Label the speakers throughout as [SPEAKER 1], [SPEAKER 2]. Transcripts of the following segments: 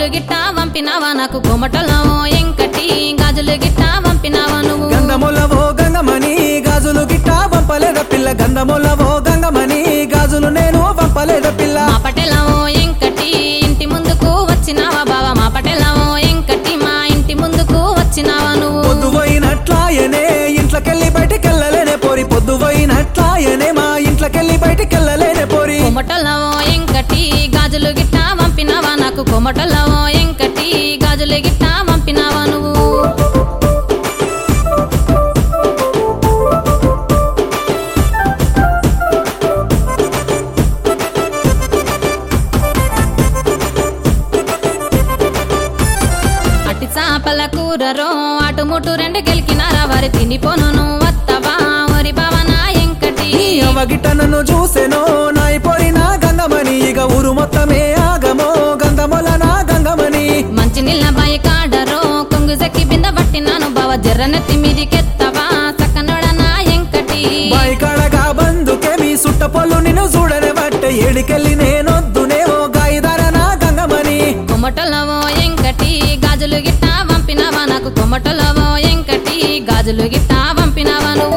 [SPEAKER 1] గాజులు గిట్ట పంపినావా నాకు కొమటలో ఎంకటి గాజులు గిట్ట పంపినావా నువ్వు
[SPEAKER 2] గంధములవో గంగమని గాజులు గిట్ట పంపలేద పిల్ల గంధములవో గంగమని గాజులు నేను పంపలేద పిల్ల
[SPEAKER 1] మా పటెలవో ఎంకటి ఇంటి ముందుకు వచ్చినావా బావా మా పటెలవో ఎంకటి మా ఇంటి ముందుకు వచ్చినావా నువ్వు
[SPEAKER 2] పొద్దు పోయినట్లాయనే ఇంట్లోకెళ్ళి బయటికెళ్ళలేనే పోరి పొద్దు పోయినట్లాయనే మా ఇంట్లోకెళ్ళి బయటికెళ్ళలేనే పోరి
[SPEAKER 1] కొమటలవో ఎంకటి గాజులు గిట్ట పంపినావా నాకు కొమటలవో ఎంకటి గాజులు గిట్ట పంపినావా నువ్వు అట్టి చాపల కూరరో అటు ముటు రెండు గెలికినారా వారి తినిపోను వత్తవా ఒరి భవన ఎంకటి
[SPEAKER 2] నీ అవగిట నన్ను చూసెనో నాయి పోయిన గంగమని ఇక ఊరు మొత్తమే ఆగమో గంధముల నా గంగమని
[SPEAKER 1] మంచి నీళ్ళ బాయి కాడరో కొంగు సెక్కి బింద పట్టినాను బావ జర్రనెత్తి మీదికెత్తవా సక్కనోడనా ఎంకటి
[SPEAKER 2] బాయి కాడగా బందుకే మీ సుట్ట పొల్లు నిన్ను చూడనే బట్టే ఏడికెళ్ళి నేనొద్దునే ఓ గాయిదార నా గంగమని
[SPEAKER 1] కొమటలవో ఎంకటి గాజులు గిట్ట పంపినావా నాకు కొమటలవో ఎంకటి గాజులు గిట్ట పంపినావా నువ్వు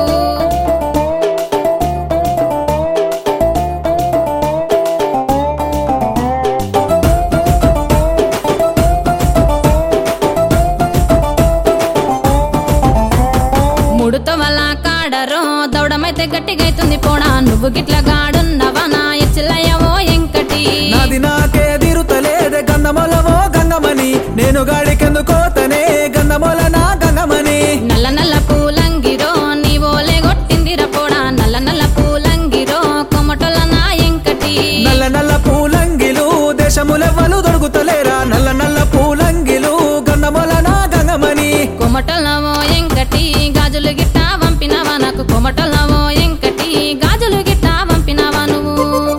[SPEAKER 1] ముడుతో వల్ల కాడరో దౌడమైతే గట్టిగైతుంది పోడా నువ్వు గిట్ల గాడున్నవా నా ఎచ్చిల్లయ్యవో ఎంకటి
[SPEAKER 2] నాది నాకే దిరుతలేదే గంధములవో గంగమని నేను గాడికెందుకోతనే గంధముల నా గంగమని
[SPEAKER 1] నల్ల నల్ల పూలంగిరో నీవోలే గొట్టిందిర పోడా నల్ల నల్ల పూలంగిరో కొమటల నా ఎంకటి
[SPEAKER 2] నల్ల నల్ల పూలంగిలు దేశములెవ్వలు దొరుకుతలేరా నల్ల నల్ల పూలంగిలు గంధముల నా గంగమని
[SPEAKER 1] కొమటలవో ఎంకటి గాజులు గిట్ట పంపినావా నాకు కొమటలవో ఎంకటి గాజులు గిట్ట పంపినావా నువ్వు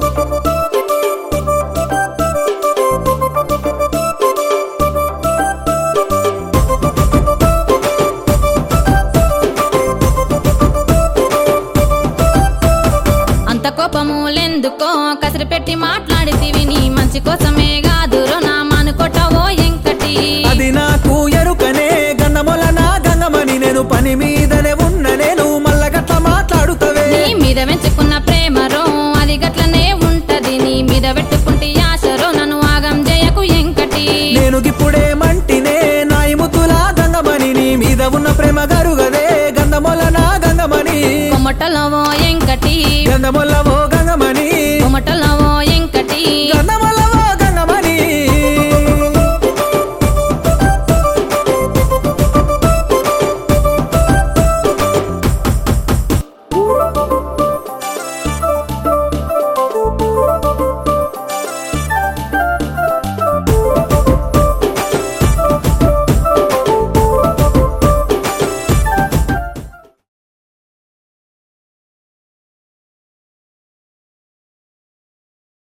[SPEAKER 1] అంత కోపములెందుకో కసిరి పెట్టి మాట్లాడితివి నీ మంచి కోసమే కాదురో నా మానుకోటవో ఎంకటి
[SPEAKER 2] అది నాకు ఎరుకనే గంధముల నా గంగమని నేను పని మీదనే ఉన్న నేను మల్లగట్ల మాట్లాడుతవే
[SPEAKER 1] నీ మీద పెంచుకున్న ప్రేమరో అది గట్లనే ఉంటది నీ మీద పెట్టుకుంటే ఆశరో నన్ను ఆగం చేయకు ఎంకటి
[SPEAKER 2] నేను గిప్పుడే మంటినే నాయి ముద్దులా గంగమని నీ మీద ఉన్న ప్రేమ గరుగదే గంధముల నా గంగమని
[SPEAKER 1] కొమ్మటలవో ఎంకటి
[SPEAKER 2] గంధముల ఓ